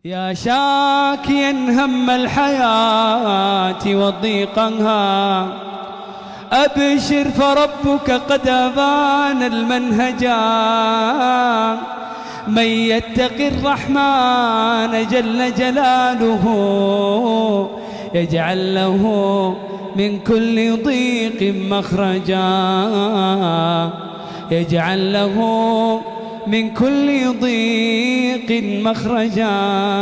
يا شاكيا هم الحياة وضيقها أبشر فربك قد أبان المنهجا من يتق الرحمن جل جلاله يجعل له من كل ضيق مخرجا يجعل له من كل ضيق مخرجا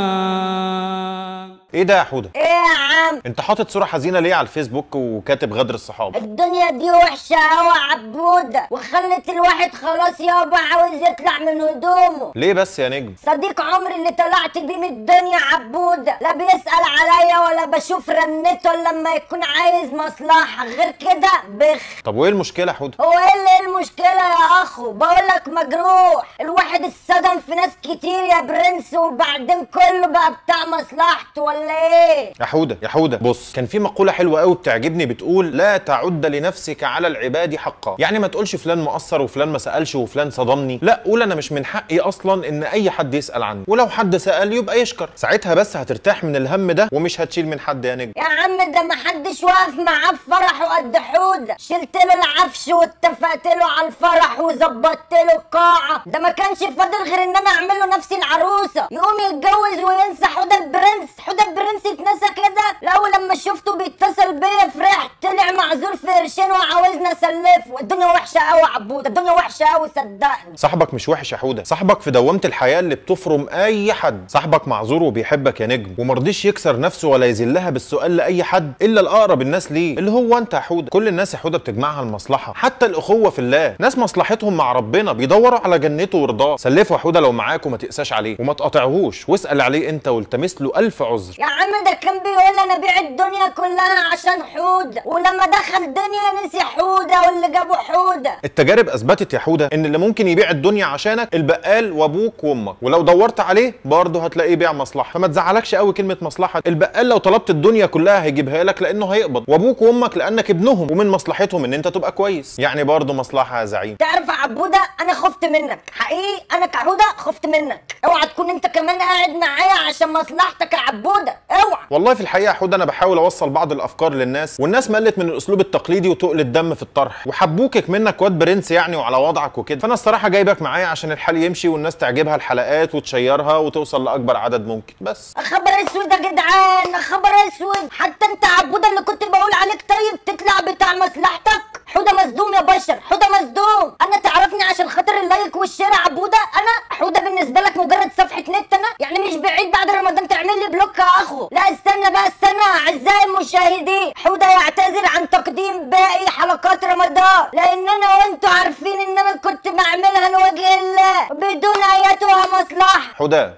ايه ده يا حوده ايه يا عم انت حاطط صوره حزينه ليه على الفيسبوك وكاتب غدر الصحاب الدنيا دي وحشة أوي عبودة وخلت الواحد خلاص يابا عاوز يطلع من هدومه ليه بس يا نجم صديق عمري اللي طلعت بيه من الدنيا عبودة لا بيسأل عليا ولا بشوف رنته إلا لما يكون عايز مصلحة غير كده بخ طب وايه المشكله يا حوده هو ايه اللي المشكلة يا اخو بقولك مجروح الواحد اتصدم في ناس كتير يا برنس وبعدين كله بقى بتاع مصلحته ولا ايه يا حوده يا حوده بص كان في مقوله حلوه قوي بتعجبني بتقول لا تعد لنفسك على العباد حقا يعني ما تقولش فلان مقصر وفلان ما سالش وفلان صدمني لا قول انا مش من حقي اصلا ان اي حد يسال عني ولو حد سال يبقى يشكر ساعتها بس هترتاح من الهم ده ومش هتشيل من حد يا نجم يا عم ده محدش واقف معاه في فرحه قد حودة شلت له العفش واتفقت له على الفرح وظبطت له القاعة ده ما كانش فاضل غير ان انا اعمل له نفسي العروسة يقوم يتجوز وينسى حودة البرنس حودة البرنس اتنسى كده لو لما شفته بيتصل بيا فرحت طلع معذور في قرشين وعاوزني اسلفه الدنيا وحشة قوي يا عبود الدنيا وحشة قوي صدقني صاحبك مش وحش يا حوده صاحبك في دوامه الحياه اللي بتفرم اي حد صاحبك معذور وبيحبك يا نجم ومرضيش يكسر نفسه ولا يذلها بالسؤال لاي حد الا الاقرب الناس ليه اللي هو انت يا حوده كل الناس يا حوده بتجمعها المصلحه حتى الاخوه في الله ناس مصلحتهم مع ربنا بيدوروا على جنته ورضاه سلفه يا حوده لو معاك وما تقساش عليه وما تقاطعهوش واسال عليه انت والتمس له الف عذر يا عم ده كان بيقول انا بيع الدنيا كلها عشان حودة ولما دخل الدنيا نسي حودة واللي جابه حودة التجارب اثبتت يا حوده ان اللي ممكن يبيع الدنيا عشانك البقال وابوك وامك ولو دورت عليه برضه هتلاقيه بيع مصلحه فما تزعلكش قوي كلمه مصلحه البقال لو طلبت الدنيا كلها هيجيبها لك لانه هيقبض وابوك وامك لانك ابنهم ومن مصلحتهم ان انت تبقى كويس يعني برضه مصلحه يا زعيم تعرف يا عبودة انا خفت منك حقيقي انا كحودة خفت منك اوعى تكون انت كمان قاعد معايا عشان مصلحتك يا عبودة اوعى والله في الحقيقه يا حوده انا بحاول اوصل بعض الافكار للناس والناس ملت من الاسلوب التقليدي وتقل الدم في الطرح وحبوكك منك واد برنس يعني وعلى وضعك وكده فانا الصراحه جايبك معايا عشان الحال يمشي والناس تعجبها الحلقات وتشيرها وتوصل لاكبر عدد ممكن بس خبر اسود يا جدعان خبر اسود حتى انت عبودة اللي كنت بقول عليك طيب تطلع بتاع مصلحتك حودة مصدوم يا بشر حودة مصدوم انا تعرفني عشان خاطر اللايك والشير عبودة انا حودة بالنسبة لك مجرد صفحة نت انا يعني مش بعيد بعد رمضان تعمل لي بلوك يا اخو لا استنى بقى استنى اعزائي المشاهدين حودة يعتذر عن تقديم باقي حلقات رمضان لان انا وانتوا عارفين ان انا كنت بعملها لوجه الله بدون ايتها مصلحة حوده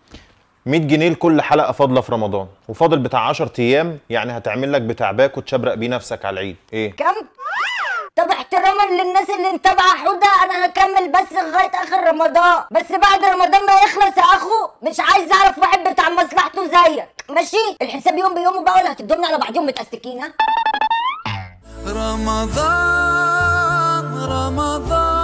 100 جنيه لكل حلقه فاضله في رمضان وفاضل بتاع 10 ايام يعني هتعمل لك بتاع باك وتشبرق بيه نفسك على العيد ايه كم طب احتراما للناس اللي متابعه حوده انا هكمل بس لغايه اخر رمضان بس بعد رمضان ما يخلص يا اخو مش عايز اعرف واحد بتاع مصلحته زيك ماشي الحساب يوم بيوم بقى ولا هتدومنا على بعضهم متأسكين ها رمضان رمضان